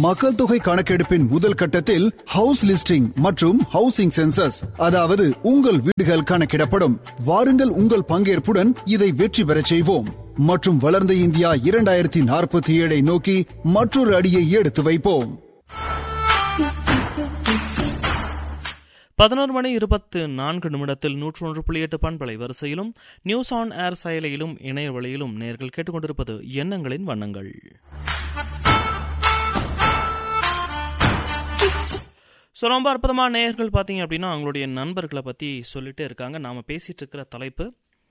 மக்கள் தொகை கணக்கெடுப்பின் முதல் கட்டத்தில் ஹவுஸ் லிஸ்டிங் மற்றும் ஹவுசிங் சென்சஸ் அதாவது உங்கள் வீடுகள் கணக்கிடப்படும் வாருங்கள் உங்கள் பங்கேற்புடன் இதை வெற்றி பெறச் செய்வோம் மற்றும் வளர்ந்த இந்தியா இரண்டாயிரத்தி நாற்பத்தி ஏழை நோக்கி மற்றொரு அடியை எடுத்து வைப்போம் பதினோரு மணி இருபத்து நான்கு நிமிடத்தில் நூற்று ஒன்று புள்ளி எட்டு பண்பலை வரிசையிலும் நியூஸ் ஆன் ஏர் செயலியிலும் இணைய வழியிலும் நேர்கள் கேட்டுக்கொண்டிருப்பது எண்ணங்களின் வண்ணங்கள் ஸோ ரொம்ப அற்புதமான நேயர்கள் பார்த்தீங்க அப்படின்னா அவங்களுடைய நண்பர்களை பற்றி சொல்லிட்டே இருக்காங்க நாம் பேசிட்டு இருக்கிற தலைப்பு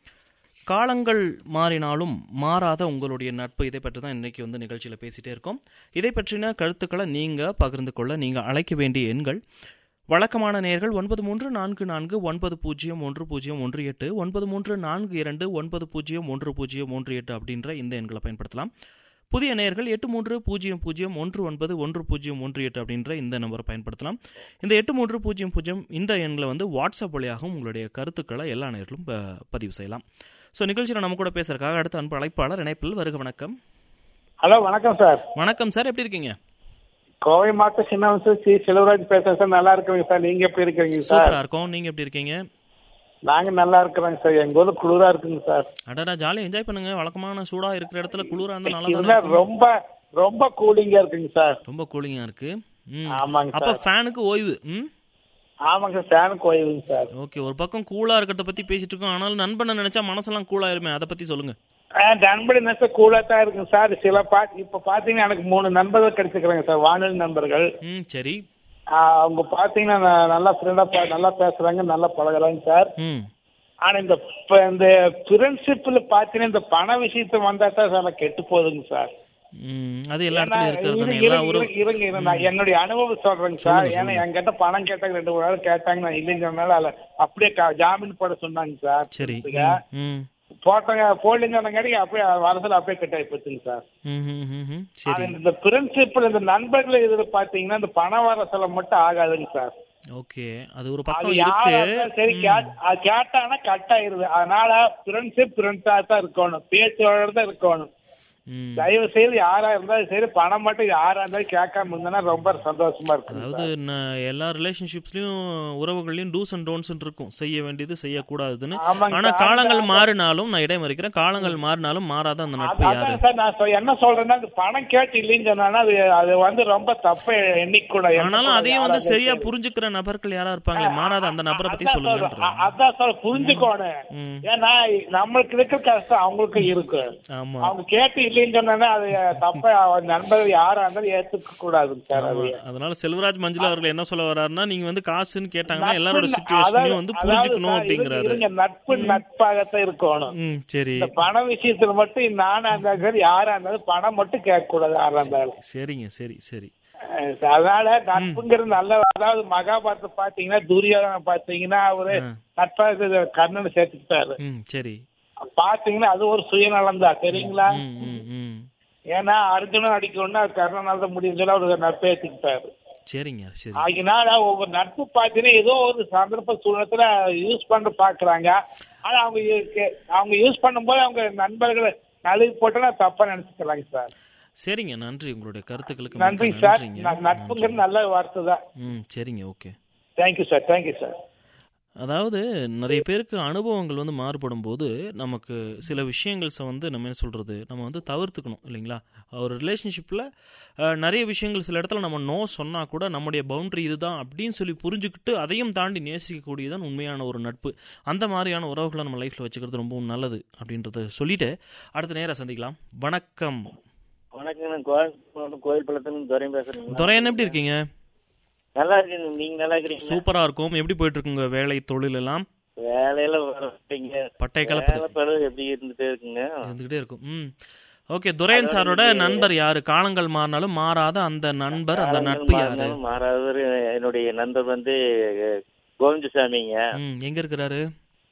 காலங்கள் மாறினாலும் மாறாத உங்களுடைய நட்பு இதை பற்றி தான் இன்றைக்கி வந்து நிகழ்ச்சியில் பேசிகிட்டே இருக்கோம் இதை பற்றின கருத்துக்களை நீங்கள் பகிர்ந்து கொள்ள நீங்கள் அழைக்க வேண்டிய எண்கள் வழக்கமான நேர்கள் ஒன்பது மூன்று நான்கு நான்கு ஒன்பது பூஜ்ஜியம் ஒன்று பூஜ்ஜியம் ஒன்று எட்டு ஒன்பது மூன்று நான்கு இரண்டு ஒன்பது பூஜ்ஜியம் ஒன்று பூஜ்ஜியம் ஒன்று எட்டு அப்படின்ற இந்த எண்களை பயன்படுத்தலாம் புதிய நேயர்கள் எட்டு மூன்று பூஜ்ஜியம் பூஜ்ஜியம் ஒன்று ஒன்பது ஒன்று பூஜ்ஜியம் ஒன்று எட்டு அப்படின்ற இந்த நம்பரை பயன்படுத்தலாம் இந்த எட்டு மூன்று பூஜ்ஜியம் பூஜ்ஜியம் இந்த எண்களை வந்து வாட்ஸ்அப் வழியாகவும் உங்களுடைய கருத்துக்களை எல்லா நேர்களும் ப- பதிவு செய்யலாம் ஸோ நிகழ்ச்சியில் நம்ம கூட பேசுறதுக்காக அடுத்த அன்பு அழைப்பாளர் இணைப்பில் வருக வணக்கம் ஹலோ வணக்கம் சார் வணக்கம் சார் எப்படி இருக்கீங்க கோவை மாவட்ட சின்னவசு சி செல்வராஜ் பேசுறேன் சார் நல்லா இருக்கீங்க சார் நீங்க எப்படி இருக்கீங்க சார் சூப்பரா இருக்கோம் நீங்க எப்படி இருக்கீங்க நாங்க நல்லா இருக்கிறோங்க சார் எங்க ஊர்ல குளிரா இருக்குங்க சார் அடடா ஜாலியாக என்ஜாய் பண்ணுங்க வழக்கமான சூடா இருக்கிற இடத்துல குளிரா இருந்தா நல்லா இல்ல தானே இருக்கும். ரொம்ப ரொம்ப கூலிங்கா இருக்குங்க சார் ரொம்ப கூலிங்கா இருக்கு ம் ஆமாங்க அப்ப சார் ஃபேனுக்கு ஓய்வு ம் ஆமாங்க சார் ஃபேன் கோயிலுங்க சார் ஓகே ஒரு பக்கம் கூலா இருக்கிறத பத்தி பேசிட்டு இருக்கோம் ஆனாலும் நண்பனை நினைச்சா மனசெல்லாம் கூலாயிருமே அதை பத்தி சொல்லுங்க நண்படி சார் கூலா தான் இருக்குங்க சார் சில பா இப்ப பாத்தீங்கன்னா எனக்கு மூணு நண்பர்கள் கிடைச்சிக்கிறாங்க சார் வானொலி நண்பர்கள் ம் சரி ஆஹ் அவங்க பாத்தீங்கன்னா ந- நல்லா ஃப்ரெண்டா நல்லா பேசுறாங்க நல்லா பழகுறாங்க சார் ம் ஆனா இந்த ப- இந்த ஃப்ரெண்ட்ஷிப்ல பாத்தீங்கன்னா இந்த பண விஷயத்த வந்தா தான் சார் கெட்டு போகுதுங்க சார் ம் அது எல்லா ஏன்னா, இடத்துலயும் இருக்கிறது தானே இருங்க, எல்லா இருங்க, ஒரு இருங்க, இருங்க, இருங்க. நான் என்னுடைய அனுபவம் சொல்றேங்க சார் ஏன்னா என்கிட்ட பணம் கேட்டாங்க ரெண்டு மூணு நாள் கேட்டாங்க நான் இல்லைன்னு சொன்னால அதுல அப்படியே க- ஜாமீன் போட சொன்னாங்க சார் சரி புரியுதுங்களா? ம் ம் போட்டாங்க போடலன்னு சொன்னாங்க அப்படியே வரதுல அப்படியே கட் ஆகி போச்சுங்க சார் ம் ம், ம், ம். சரி ஆனா இந்த பிரின்சிபல் இந்த நண்பர்கள் இதுல பாத்தீங்கன்னா இந்த பண வர சொல்ல மட்டும் ஆகாதுங்க சார் ஓகே அது ஒரு அது பக்கம் யாரா இருக்கு இருந்தாலும் சரி கே- அது கேட்டாங்கன்னா கட் ஆயிருது அதனால ஃப்ரெண்ட்ஷிப் ஃப்ரெண்ட்ஸா தான் இருக்கணும் பேச்சோட தான் இருக்கணும் ம் தயவு செய்து யாரா இருந்தாலும் சரி பணம் மட்டும் யாரா இருந்தாலும் கேட்காம இருந்தா ரொம்ப சந்தோஷமா இருக்கும் அதாவது ந- எல்லா ரிலேஷன்ஷிப்ஸ்லயும் உறவுகள்லயும் டூஸ் அண்ட் டோன்ஸ் இருக்கும் செய்ய வேண்டியது செய்யக்கூடாதுன்னு ஆமாங்க ஆனா சார். காலங்கள் மாறினாலும் நான் இடைமறிக்கிறேன் காலங்கள் மாறினாலும் மாறாத அந்த நட்பு யாரு அதான் சார் நான் சொ- என்ன சொல்றேன்னா அது பணம் கேட்டு இல்லைன்னு சொன்னா அது அது வந்து ரொம்ப தப்ப எண்ணிக்கூட ஆனாலும் அதையும் வந்து சரியா புரிஞ்சுக்கிற நபர்கள் யாரா இருப்பாங்களே மாறாத அந்த நபரை பத்தி சொல்லுங்கன்ற அதான் சொல்ற புரிஞ்சுக்கோணும் ம். ஏன்னா நம்மளுக்கு இருக்கிற கஷ்டம் அவங்களுக்கு இருக்கு ஆமா அவங்க கேட்டு இல்லைன்னு சொன்னா அது தப்ப அவன் நண்பர்கள் யாரா இருந்தாலும் ஏத்துக்க கூடாதுங்க சார் அது ஆமா. அதனால செல்வராஜ் மஞ்சுளா அவர்கள் என்ன சொல்ல வர்றாருன்னா நீங்க வந்து காசுன்னு கேட்டாங்கன்னா நட்பு எல்லாரோட ந- சுச்சுவேஷனையும் வந்து அதாவது புரிஞ்சுக்கணும் சார், அப்படிங்கிறாரு இருங்க, நட்பு நட்பாகத்தான் இருக்கணும் ம் சரி இந்த பண விஷயத்துல மட்டும் நானா இருந்தாலும் சரி யாரா இருந்தாலும் பணம் மட்டும் கேட்க கூடாது யாரா இருந்தாலும் சரிங்க சரி சரி அஹ் அதனால நட்புங்கிறது நல்ல அதாவது மகாபாரதத்தை பாத்தீங்கன்னா துரியோதனை பாத்தீங்கன்னா அவரு ஆ. நட்பாக கர்ணனை சேர்த்துக்கிட்டாரு ம் சரி பாத்தீங்கன்னா அது ஒரு சுயநலம் தான் தெரியுங்களா ம் ம் ம் ஏன்னா அர்ஜுனன் அடிக்கணும்னா கர்ணனால தான் முடியும் சொல்லி அவரு நட்பை ஏத்துக்கிட்டாரு சரிங்க சரி அதனால ஒவ்வொரு நட்பு பாத்தீங்கன்னா ஏதோ ஒரு சந்தர்ப்ப சூழ்நிலத்துல யூஸ் பண்ண பாக்குறாங்க ஆனா அவங்க இ- அவங்க யூஸ் பண்ணும்போது அவங்க நண்பர்களை நழுவி போட்டா தப்பா நினைச்சுக்கிறாங்க சார் சரிங்க நன்றி உங்களுடைய கருத்துக்களுக்கு நன்றி மிக்க சார் நன்றிங்க ந- நட்புங்கிறது நல்ல வார்த்தை தான் ம் சரிங்க okay thank you sir thank you sir அதாவது நிறைய பேருக்கு அனுபவங்கள் வந்து மாறுபடும் போது நமக்கு சில விஷயங்கள்ஸ வந்து நம்ம என்ன சொல்கிறது நம்ம வந்து தவிர்த்துக்கணும் இல்லைங்களா ஒரு ரிலேஷன்ஷிப்பில் நிறைய விஷயங்கள் சில இடத்துல நம்ம நோ சொன்னால் கூட நம்முடைய பவுண்டரி இதுதான் அப்படின்னு சொல்லி புரிஞ்சுக்கிட்டு அதையும் தாண்டி நேசிக்கக்கூடியதான் உண்மையான ஒரு நட்பு அந்த மாதிரியான உறவுகளை நம்ம லைஃப்பில் வச்சுக்கிறது ரொம்பவும் நல்லது அப்படின்றத சொல்லிட்டு அடுத்த நேரம் சந்திக்கலாம் வணக்கம் வணக்கம் நான் கோயில் கோயில் பள்ளத்துல துரை பேசுறேன் துரையன் எப்படி இருக்கீங்க நல்லா இருக்கீங்க நீங்க நல்லா இருக்கிறீங்க சூப்பராக இருக்கும் எப்படி போயிட்டு இருக்குங்க வேலை தொழில் எல்லாம் வேலையில வரீங்க பட்டை கலப்புது வேலை பளு எப்படி இருந்துட்டே இருக்குங்க இருந்துகிட்டே இருக்கும் ம் ஓகே துரையன் சாரோட நண்பர் யாரு காலங்கள் மாறினாலும் மாறாத அந்த நண்பர் அந்த நட்பு யாரு மாறினாலும் மாறாதவர் என்னுடைய நண்பர் வந்து அஹ், கோவிந்தசாமிங்க ம் எங்க இருக்கிறாரு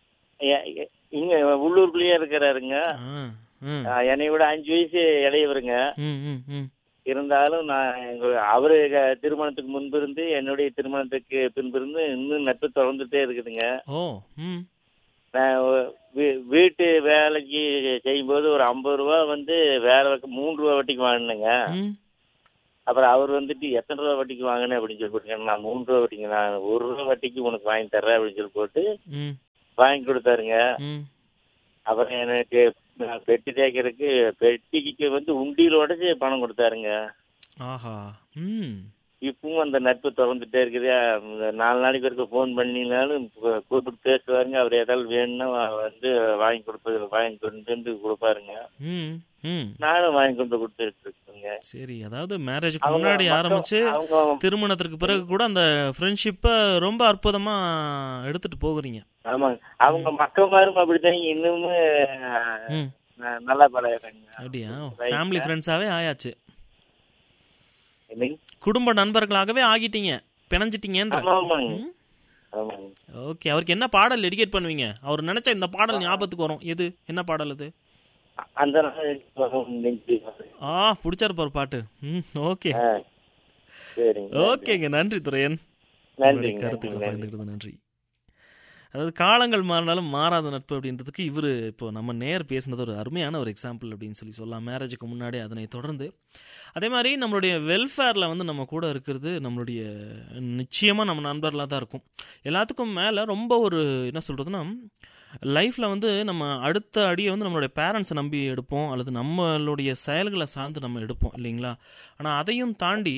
எ- எ- இங்க உள்ளூருக்குள்ளேயே இருக்கிறாருங்க ஆ, ம், அஹ், என்னை விட அஞ்சு வயசு இளையவருங்க ம், ம், ம். இருந்தாலும் நான் எங்க- அவரு க- திருமணத்துக்கு முன்பு இருந்து என்னுடைய திருமணத்துக்கு பின்பு இருந்து இன்னும் நட்பு தொடர்ந்துட்டே இருக்குதுங்க ஓ ம் நான் ஒ- வீ- வீட்டு வேலைக்கு செய்யும்போது ஒரு ஐம்பது ரூபா வந்து வேற பக்கம் மூணு ரூபா வட்டிக்கு வாங்கினேங்க ம் அப்புறம் அவர் வந்துட்டு எத்தனை ரூபா வட்டிக்கு வாங்கினேன் அப்படின்னு சொல்லி போட்டு நான் மூணு ரூபா வட்டிங்க நான் ஒரு ரூபா வட்டிக்கு உனக்கு வாங்கி தர்றேன் அப்படின்னு சொல்லி போட்டு ம் வாங்கி கொடுத்தாருங்க ம் அப்புறம் எனக்கு நான் பெட்டி தேய்க்கிறதுக்கு பெட்டிக்கு வந்து உண்டியில் உடச்சி பணம் கொடுத்தாருங்க ஆஹா ம் இப்பவும் அந்த நட்பு தொடர்ந்துட்டே இருக்குது அந்த நாலு நாளைக்கு வரைக்கும் ஃபோன் பண்ணினாலும் கூ- கூப்பிட்டு பேசுவாருங்க அவர் ஏதாவது வேணும்னா வ- வந்து வாங்கி கொடுப்பது வாங்கி கொண்டு வந்து கொடுப்பாருங்க ம் ம் நானும் வாங்கி கொண்டு கொடுத்துட்டு இருக்கேங்க சரி அதாவது மேரேஜுக்கு அவங்க முன்னாடி மட்டும் ஆரம்பிச்சு அவங்க திருமணத்திற்கு பிறகு கூட அந்த ஃப்ரெண்ட்ஷிப்பை ரொம்ப அற்புதமா எடுத்துட்டு போகுறீங்க ஆமாங்க அவங்க மக்கள் மாரும் அப்படிதான் இன்னுமே ம் ந- நல்லா பழகுறாங்க அப்படியா Right. ஃபேமிலி ஃப்ரெண்ட்ஸாவே ஆயாச்சு என்னங்க? குடும்ப நண்பர்களாகவே ஆகிட்டீங்க பிணைஞ்சிட்டீங்கன்ற ஆமா ஆமாங்க ம். ஆமாங்க ஓகே அவருக்கு என்ன பாடல் டெடிகேட் பண்ணுவீங்க அவர் நினைச்சா இந்த பாடல் ஞாபகத்துக்கு வரும் எது என்ன பாடல் அது அந்த நாள் நெஞ்சு. ஆ பிடிச்சாரு பாட்டு ம் ஓகே ஆ, சரிங்க ஓகேங்க நன்றி துரையன் நன்றி உங்களுடைய கருத்துக்களை பகிர்ந்துக்கிறது நன்றி அதாவது காலங்கள் மாறினாலும் மாறாத நட்பு அப்படின்றதுக்கு இவர் இப்போ நம்ம நேர் பேசினது ஒரு அருமையான ஒரு எக்ஸாம்பிள் அப்படின்னு சொல்லி சொல்லலாம் மேரேஜுக்கு முன்னாடி அதனை தொடர்ந்து அதே மாதிரி நம்மளுடைய வெல்ஃபேரில் வந்து நம்ம கூட இருக்கிறது நம்மளுடைய நிச்சயமாக நம்ம நண்பர்களாக தான் இருக்கும் எல்லாத்துக்கும் மேலே ரொம்ப ஒரு என்ன சொல்கிறதுனா லைஃப்பில் வந்து நம்ம அடுத்த அடியை வந்து நம்மளுடைய பேரண்ட்ஸை நம்பி எடுப்போம் அல்லது நம்மளுடைய செயல்களை சார்ந்து நம்ம எடுப்போம் இல்லைங்களா ஆனால் அதையும் தாண்டி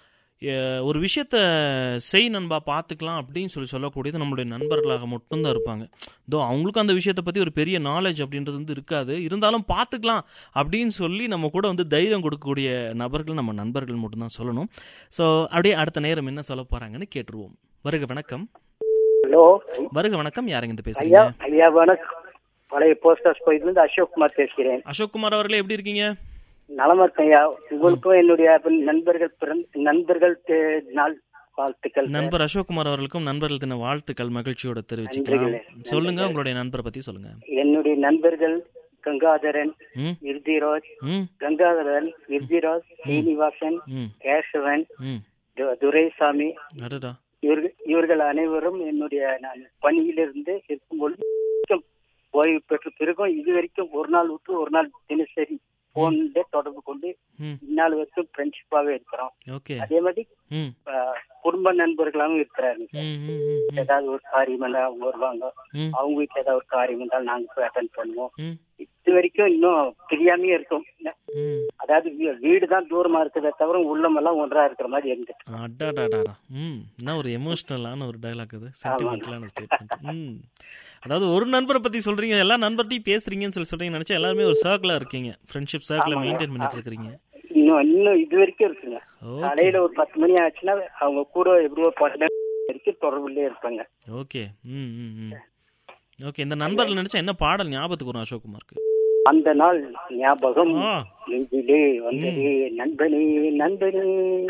எ- ஒரு விஷயத்த செய் நண்பா பார்த்துக்கலாம் அப்படின்னு சொல்லி சொல்லக்கூடியது நம்மளுடைய நண்பர்களாக மட்டும்தான் இருப்பாங்க தோ அவங்களுக்கும் அந்த விஷயத்தை பற்றி ஒரு பெரிய நாலேஜ் அப்படின்றது வந்து இருக்காது இருந்தாலும் பார்த்துக்கலாம் அப்படின்னு சொல்லி நம்ம கூட வந்து தைரியம் கொடுக்கக்கூடிய நபர்கள் நம்ம நண்பர்கள் மட்டும்தான் சொல்லணும் ஸோ அப்படியே அடுத்த நேரம் என்ன சொல்ல போகிறாங்கன்னு கேட்டுருவோம் வருக வணக்கம் ஹலோ வருக வணக்கம் யாருங்க இந்த ஐயா பேசுறீங்க ஐயா வணக்கம் பழைய போஸ்ட் ஆஃபீஸ் கோயிலிருந்து அசோக் குமார் பேசுகிறேன் அசோக் குமார் அவர்களே எப்படி இருக்கீங்க நலமா இருக்கேன் ஐயா உங்களுக்கும் என்னுடைய நண்பர்கள் பிறந்த நண்பர்கள் தே- நாள் வாழ்த்துக்கள் சார். நண்பர் அசோக் குமார் அவர்களுக்கும் நண்பர்கள் தின வாழ்த்துக்கள் மகிழ்ச்சியோட தெரிவிச்சுக்கலாம் நன்றிகளே. சொல்லுங்க உங்களுடைய நண்பரை பத்தி சொல்லுங்க என்னுடைய நண்பர்கள் கங்காதரன் ம் இர்திராஜ் ம் கங்காதரன் இர்திராஜ் சீனிவாசன் ம் கேசவன் ம் து- துரைசாமி அடடா இவர்கள் இவர்கள் அனைவரும் என்னுடைய நான் பணியிலிருந்து இருக்கும்பொழுது வரைக்கும் ஓய்வு பெற்ற பிறகும் இது வரைக்கும் ஒரு நாள் விட்டு ஒரு நாள் தினசரி போன்ல தொடர்பு கொண்டு ம் இந்நாள் வரைக்கும் ஃப்ரெண்ட்ஷிப்பாவே இருக்கிறோம் ஓகே அதே மாதிரி ம் ஆஹ், குடும்ப நண்பர்களாகவும் இருக்கிறாங்க ம் ம் ம் ம் ஏதாவது ஒரு காரியம் இருந்தா அவங்க வருவாங்க ம் அவங்க வீட்டுல ஏதாவது ஒரு காரியம் இருந்தாலும் நாங்க போய் அட்டன் பண்ணுவோம் ம் இது வரைக்கும் இன்னும் பிரியாமையே இருக்கும் ம் அதாவது வீ- வீடு தான் தூரமா இருக்குதே தவிர உள்ளமெல்லாம் ஒன்றா இருக்கிற மாதிரி இருந்துட்டு அடாடாடாடா ம் என்ன ஒரு எமோஷ்னலான ஒரு டயலாக் அது சென்டிமெண்டலான ஸ்டேட்மெண்ட் ம் அதாவது ஒரு நண்பரை பத்தி சொல்றீங்க எல்லா நண்பர்ட்டையும் பேசுறீங்கன்னு சொல்லி சொல்றீங்க நினைச்சா எல்லாருமே ஒரு சர்க்கிளா இருக்கீங்க ஃப்ரெண்ட்ஷிப் சர்க்கிளை ஆமாங்க. மெயின்டைன் பண்ணிட்டு இருக்கிறீங்க இன்னும் இன்னும் இது வரைக்கும் இருக்குங்க ஓகே காலையில ஒரு பத்து மணி ஆச்சுன்னா அவங்க கூட எப்படி ஒரு பன்னெண்டு வரைக்கும் தொடர்புலயே இருப்பாங்க ஓகே ம் ம் ம் ஓகே இந்த நண்பர்கள் நினைச்சா என்ன பாடல் ஞாபகத்துக்கு வரும் அசோக் குமாருக்கு அந்த நாள் ஞாபகம் ஆ நெஞ்சிலே வந்ததே நண்பனே நண்பனே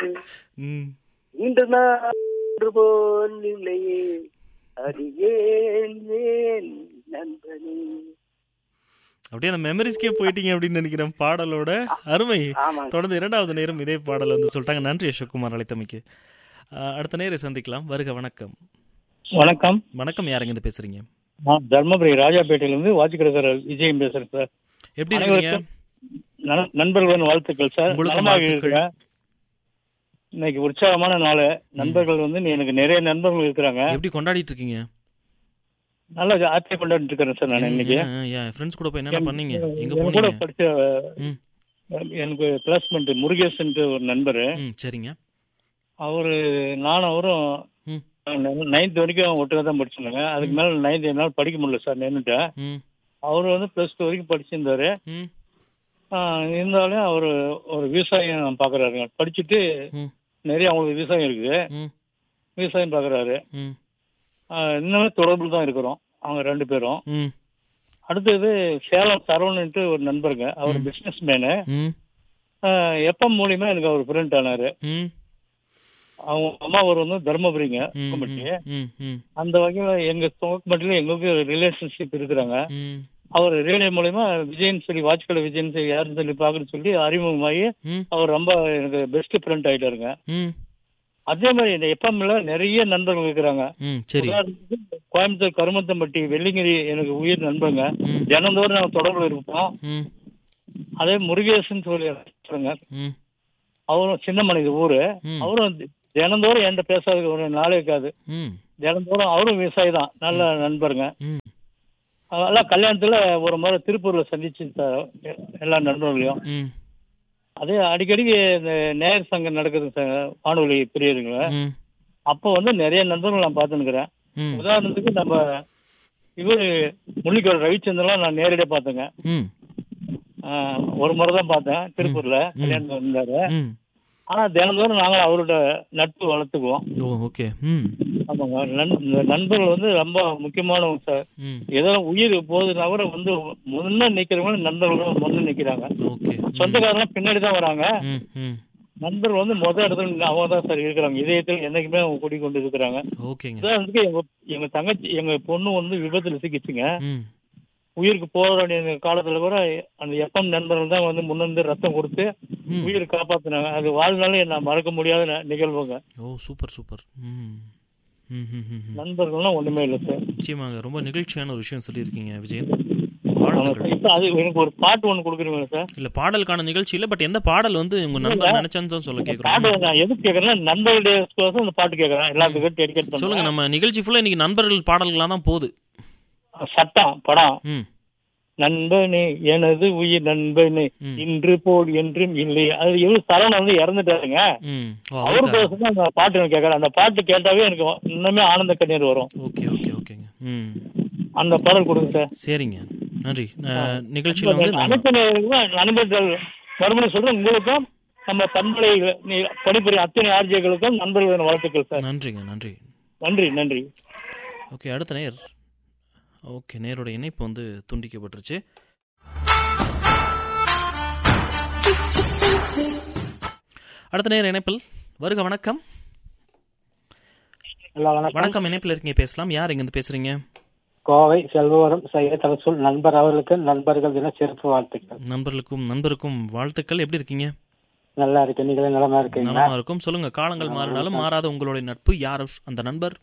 ம் இன்று நான் ஒன்று போல் இல்லையே அது ஏன் ஏன் நண்பனே அப்படியே அந்த மெமரிஸ்க்கே போயிட்டீங்க அப்படின்னு நினைக்கிறேன் பாடலோட அருமை ஆமாங்க தொடர்ந்து இரண்டாவது நேரம் இதே பாடல் வந்து சொல்லிட்டாங்க நன்றி அசோக்குமார் அழைத்தமைக்கு அஹ், அடுத்த நேரை சந்திக்கலாம் வருக வணக்கம் வணக்கம் வணக்கம் யாருங்க இருந்து பேசுறீங்க நான் தர்மபுரி ராஜாபேட்டையில இருந்து வாட்சிக்கிற விஜயம் பேசுறேன் சார் எப்படி இருக்கீங்க அனைவருக்கும் நல- நண்பர்களின் வாழ்த்துக்கள் சார் உங்களுக்கும் நலமாக வாழ்த்துக்கள். இருக்கிறேன் இன்னைக்கு உற்சாகமான நாள் நண்பர்கள் வந்து எனக்கு நிறைய நண்பர்கள் இருக்கிறாங்க எப்படி கொண்டாடிட்டு இருக்கீங்க நல்லா ஹாப்பியா கொண்டாடிட்டு இருக்கிறேன் சார் நான் இன்னைக்கு ஃப்ரெண்ட்ஸ் கூட போய் என்னென்ன பண்ணீங்க எங்க என் கூட போனீங்க படிச்ச ம் எனக்கு கிளாஸ்மேட் முருகேசன் ஒரு நண்பர் ம் சரிங்க அவரு நானும் அவரும் ம் நைன்த் வரைக்கும் ஒட்டுக்கா தான் படிச்சிருந்தாங்க அதுக்கு மேல நைன்த் என்னால் படிக்க முடியல சார் நின்றுட்டேன் ம் அவரு வந்து பிளஸ் டூ வரைக்கும் படிச்சிருந்தாரு ம் ஆஹ் இருந்தாலும் அவர் ஒரு விவசாயம் பார்க்குறாருங்க படிச்சுட்டு ம் நிறைய அவங்களுக்கு விவசாயம் இருக்குது ம் விவசாயம் பார்க்குறாரு ம் இன்னுமே தொடர்பில் தான் இருக்கிறோம் அவங்க ரெண்டு பேரும் ம் அடுத்தது சேலம் சரவணன்ட்டு ஒரு நண்பருங்க அவர் பிஸ்னஸ் மேனு ம் எப்பம் மூலியமா எனக்கு அவர் ஃப்ரெண்ட் ஆனாரு ம் அவங்க அம்மா அவர் வந்து தர்மபுரிங்க ம் கும்பட்டி ம் ம் அந்த வகையில எங்க துவக்கமட்டில எங்களுக்கு ரிலேஷன்ஷிப் இருக்கிறாங்க ம் அவர் ரேடியோ மூலியமா விஜயன் சொல்லி வாட்ச்கடை விஜயன் சொல்லி யாருன்னு சொல்லி பார்க்கணும்னு சொல்லி அறிமுகமாகி ம் அவர் ரொம்ப எனக்கு பெஸ்ட் ஃப்ரெண்ட் ஆயிட்டாருங்க ம் அதே மாதிரி இந்த எப்பம்ல நிறைய நண்பர்கள் இருக்கிறாங்க ம் சரி உதாரணத்துக்கு கோயம்புத்தூர் கருமத்தம்பட்டி வெள்ளிங்கிரி எனக்கு உயிர் நண்பருங்க ம் தினந்தோறும் நாங்கள் தொடர்புல இருப்போம் ம் அதே முருகேசன் சொல்லி சொல்லுங்க ம் அவரும் சின்ன மனித ஊரு ம். அவரும் தினந்தோறும் என்கிட்ட பேசாததுக்கு ஒரு நாளே இருக்காது ம் தினந்தோறும் அவரும் விவசாயி தான் நல்ல நண்பருங்க ம் அதெல்லாம் கல்யாணத்துல ஒரு முறை திருப்பூர்ல சந்திச்சு சார் எல்லா நண்பர்களையும் ம் அதே அடிக்கடிக்கு இந்த நேர் சங்கம் நடக்குது சார் வானொலி பிரியருங்க ம் அப்போ வந்து நிறைய நண்பர்கள் நான் பார்த்துன்னுக்குறேன் ம் உதாரணத்துக்கு நம்ம இவர் முள்ளிக்கோள் ரவிச்சந்திரன்லாம் நான் நேரடியாக பார்த்தேங்க ம் ஆஹ் ஒரு முறை தான் பார்த்தேன் திருப்பூர்ல கல்யாணம் இருந்தாரு ம் ஆனா தினந்தோறும் நாங்களும் அவரோட நட்பு வளர்த்துக்குவோம் ஓ ஓகே ம் ஆமாங்க நண்- இந்த நண்பர்கள் வந்து ரொம்ப முக்கியமானவங்க சார் ம் ஏதோ உயிர் போகுதுன்னா கூட வந்து முன்ன நிக்கிறவங்க நண்பர்கள் முன்ன நிக்கிறாங்க ஓகே சொந்தக்காரங்க பின்னாடி தான் வராங்க ம் ம் நண்பர்கள் வந்து முத இடத்துல அவங்க தான் சார் இருக்கிறாங்க இதயத்தில் என்னைக்குமே அவங்க கூடி கொண்டு இருக்கிறாங்க ஓகேங்க உதாரணத்துக்கு எங்க எங்க தங்கச்சி எங்க பொண்ணு வந்து விபத்துல சிக்கிச்சுங்க ம் உயிருக்கு போராடிய காலத்துல கூட அந்த எஃப்எம் நண்பர்கள் தான் வந்து முன்னிருந்து ரத்தம் கொடுத்து ம். உயிர் காப்பாத்தினாங்க அது வாழ்நாளே நான் மறக்க முடியாத ந- நிகழ்வுங்க ஓ சூப்பர் சூப்பர் ம் ம் ம் ம் ம். நண்பர்கள்லாம் ஒண்ணுமே இல்லை சார் நிச்சயமாங்க ரொம்ப நிகழ்ச்சியான ஒரு விஷயம் சொல்லியிருக்கீங்க விஜயன் ஆமா வாழ்த்துக்கள் சார். இப்ப அது எனக்கு ஒரு பாட்டு ஒண்ணு கொடுக்குறீங்களா சார் இல்ல பாடலுக்கான நிகழ்ச்சி இல்ல பட் எந்த பாடல் வந்து உங்க நண்பர் நினைச்சேன்னு தான் சொல்ல கேக்குறோம் பாட்டு நான் எதுக்கு கேக்குறேன்னா நண்பர்களுடைய கோசம் இந்த பாட்டு கேக்குறேன் எல்லாத்துக்கும் டெடிகேட் சொல்லுங்க பண்ணுங்க நம்ம நிகழ்ச்சி ஃபுல்லா இன்னைக்கு நண்பர்கள் பாடல்களா தான் போகுது சட்டம் படம் ம் நண்பனே எனது உயிர் நண்பனே ம். இன்று போல் என்றும் இல்லை அது எவ்வளவு சரவணன் வந்து இறந்துட்டாருங்க ம் ஓ அவருக்கு அவருக்கா கோசம் அந்த பாட்டு நான் கேட்கறேன் அந்த பாட்டு கேட்டாவே எனக்கு இன்னுமே ஆனந்த கண்ணீர் வரும் ஓகே ஓகே ஓகேங்க ம் அந்த பாடல் கொடுங்க சார் சரிங்க நன்றி அஹ், நிகழ்ச்சியில வந்து நம்ம- அனைத்து நேயர்களுக்கும் நண்பர்கள் மறுபடியும் சொல்றேன் உங்களுக்கும் நம்ம பண்பலை நீ- பணிபுரியும் அத்தனை ஆர்ஜிகளுக்கும் நண்பர்களின் வாழ்த்துக்கள் சார் நன்றிங்க நன்றி நன்றி நன்றி ஓகே அடுத்த நேர் ஓகே நேரோட இணைப்பு வந்து துண்டிக்கப்பட்டுருச்சு அடுத்த நேர் இணைப்பில் வருக வணக்கம் ஹலோ வணக்கம் வணக்கம் இணைப்பில் இருக்கீங்க பேசலாம் யார் இங்கிருந்து பேசுறீங்க கோவை செல்வவரம் சையத் ரசூல் நண்பர் அவர்களுக்கு நண்பர்கள் தின சிறப்பு வாழ்த்துக்கள் நண்பர்களுக்கும் நண்பருக்கும் வாழ்த்துக்கள் எப்படி இருக்கீங்க நல்லா இருக்கு நீங்களே நலமா இருக்கீங்களா நலமா இருக்கும் சொல்லுங்க காலங்கள் மாறினாலும் மாறாத உங்களுடைய நட்பு யார் அந்த நண்பர்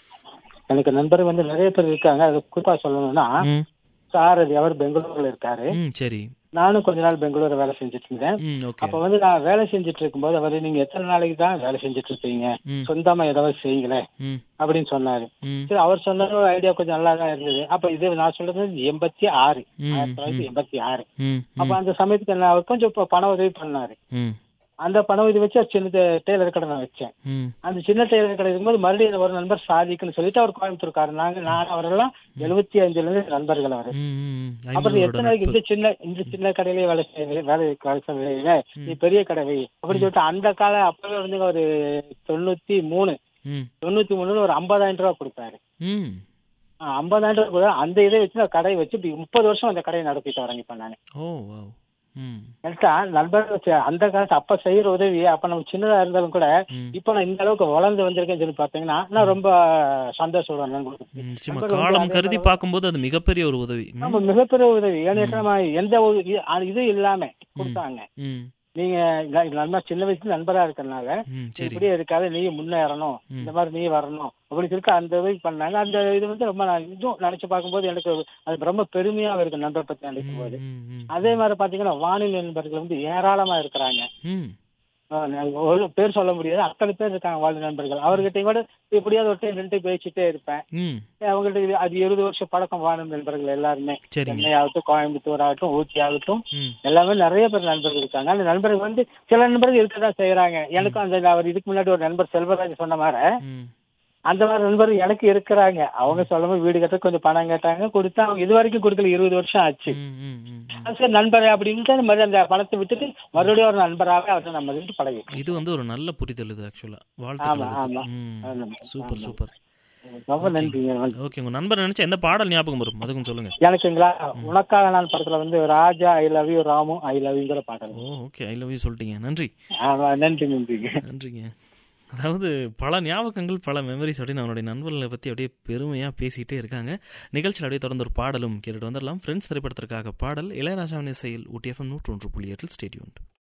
எனக்கு நண்பர் வந்து நிறைய பேர் இருக்காங்க அது குறிப்பா சொல்லணும்னா ம் சாரதி அவர் பெங்களூர்ல இருக்காரு ம் சரி நானும் கொஞ்ச நாள் பெங்களூர்ல வேலை செஞ்சுட்டு இருந்தேன் ம் ஓகே அப்ப வந்து நான் வேலை செஞ்சுட்டு இருக்கும்போது அவரு நீங்க எத்தனை நாளைக்கு தான் வேலை செஞ்சுட்டு இருப்பீங்க ம் சொந்தமா ஏதாவது செய்யுங்களேன் ம் அப்படின்னு சொன்னாரு ம் சரி அவர் சொன்ன ஐடியா கொஞ்சம் நல்லா தான் இருந்தது அப்ப இது நான் சொல்றது எண்பத்தி ஆறு ம், ஆயிரத்தி தொள்ளாயிரத்தி எண்பத்தி ஆறு ம் அப்ப அந்த சமயத்துக்கு என்ன அவர் கொஞ்சம் இப்ப பண உதவி பண்ணாரு ம் அந்த பண உதவி வச்சு ஒரு சின்ன டெய்லர் கடை நான் வச்சேன் ம் அந்த சின்ன டெய்லர் கடை இருக்கும்போது மறுபடியும் ஒரு நண்பர் சாதிக்குன்னு சொல்லிட்டு அவர் கோயம்புத்தூர்காரர் நாங்க நான் அவரெல்லாம் எழுபத்தி அஞ்சுல இருந்து நண்பர்கள் அவரு ம், ம் அப்புறம் ஐம்பது எத்தனை நாளைக்கு நட்பு இந்த சின்ன இந்த சின்ன கடையிலேயே வேலை செய்ய வேலை வேலை செய்ய நீ பெரிய கடை வை அப்படின்னு சொல்லிட்டு அந்த கால அப்பவே வந்து ஒரு தொண்ணூத்தி மூணு ம் தொண்ணூத்தி மூணுல ஒரு ஐம்பதாயிரம் ரூபாய் கொடுத்தாரு ம் ஆ, ஐம்பதாயிரம் ரூபாய் கூட அந்த இதை வச்சு நான் கடையை வச்சு இப்படி முப்பது வருஷம் அந்த கடையை நடத்திட்டு வரேன் இப்ப நான் ஓ வாவ் ம் நினைச்சா நண்பர்கள் வச்சு- அந்த காலத்து அப்ப செய்யற உதவி அப்ப நம்ம சின்னதா இருந்தாலும் கூட ம். இப்ப நான் இந்த அளவுக்கு வளர்ந்து வந்திருக்கேன்னு சொல்லி பாத்தீங்கன்னா நான் ரொம்ப சந்தோஷப்படுவேன் நண்பர்களுக்கு. ம், நிச்சயமா நண்பர்கள் வந்து காலம் அதே கருதி அளவு- பார்க்கும்போது அது மிகப்பெரிய ஒரு உதவி ம், நம்ம மிகப்பெரிய உதவி ஏன்னு நம்ம எந்த ஒரு இ- அது இது இல்லாம கொடுத்தாங்க ம் நீங்க ந- நம்ம சின்ன வயசுல நண்பரா இருக்கறனால ம் நீ சரி இப்படியே இருக்காது நீ முன்னேறணும் ம். இந்த மாதிரி நீ வரணும் அப்படின்னு சொல்லிட்டு அந்த உதவி பண்ணாங்க அந்த இது வந்து ரொம்ப நான் இதுவும் நினைச்சு பார்க்கும்போது எனக்கு அது ரொம்ப பெருமையா இருக்கு நண்பர் பத்தி நினைக்கும் போது ம், ம், அதே மாதிரி பாத்தீங்கன்னா வானிலை நண்பர்கள் வந்து ஏராளமா இருக்கிறாங்க ம் ஆஹ் நான் ஒரு பேர் சொல்ல முடியாது அத்தனை பேர் இருக்காங்க வாழ் நண்பர்கள் அவர்கிட்ட கூட எப்படியாவது ஒரு டைம் ரெண்டு பேசிட்டே இருப்பேன் ம் அவங்கள்ட்ட இது- அது இருபது வருஷம் பழக்கம் வாழும் நண்பர்கள் எல்லாருமே சரிங்க சென்னை ஆகட்டும் கோயம்புத்தூர் ஆகட்டும் ஊட்டி ஆகட்டும் ம் எல்லாமே நிறைய பேர் நண்பர்கள் இருக்காங்க அந்த நண்பர்கள் வந்து சில நண்பர்கள் இருக்கதான் செய்யறாங்க எனக்கும் அந்த அவர் இதுக்கு முன்னாடி ஒரு நண்பர் செல்வராஜ் சொன்ன மாதிரி ம் அந்த மாதிரி நண்பர்கள் எனக்கு இருக்கிறாங்க அவங்க சொல்லும்போது வீடு கட்ட கொஞ்சம் பணம் கேட்டாங்க கொடுத்தா அவங்க இது வரைக்கும் கொடுக்கல இருபது வருஷம் ஆச்சு ம் ம் ம் அது சரி நண்பர் அப்படின்ட்டு மறுபடியும் அந்த பணத்தை விட்டுட்டு மறுபடியும் ஒரு நண்பராகவே அவர்கிட்ட நம்ம இருந்து பழகி இது வந்து ஒரு நல்ல புரிதல் இது ஆக்சுவலா ஆமா, வாழ்த்துக்கள் ஆமா. இதுக்கு. ம் ஆமா. சூப்பர் ஆமா. சூப்பர் ரொம்ப நன்றிங்க ஓகே உங்க நண்பர் நினைச்ச எந்த பாடல் ஞாபகம் வரும் அதுக்கும் சொல்லுங்க எனக்குங்களா உனக்காக நான் படத்துல வந்து Raja I love you Ramu I love யூங்கிற பாடல் oh okay I love you சொல்லிட்டீங்க நன்றி ஆமா நன்றி நன்றிங்க நன்றிங்க அதாவது பல ஞாபகங்கள் பல மெமரிஸ் அப்படின்னு அவனுடைய நண்பர்களை பற்றி அப்படியே பெருமையாக பேசிகிட்டே இருக்காங்க நிகழ்ச்சியில் அப்படியே தொடர்ந்து ஒரு பாடலும் கேட்டுட்டு வந்துடலாம் ஃப்ரெண்ட்ஸ் திரைப்படத்திற்காக பாடல் இளையராஜாவின் இசையில் ஊட்டி எஃப்எம் நூற்று ஒன்று புள்ளி எட்டில் ஸ்டேடியூன்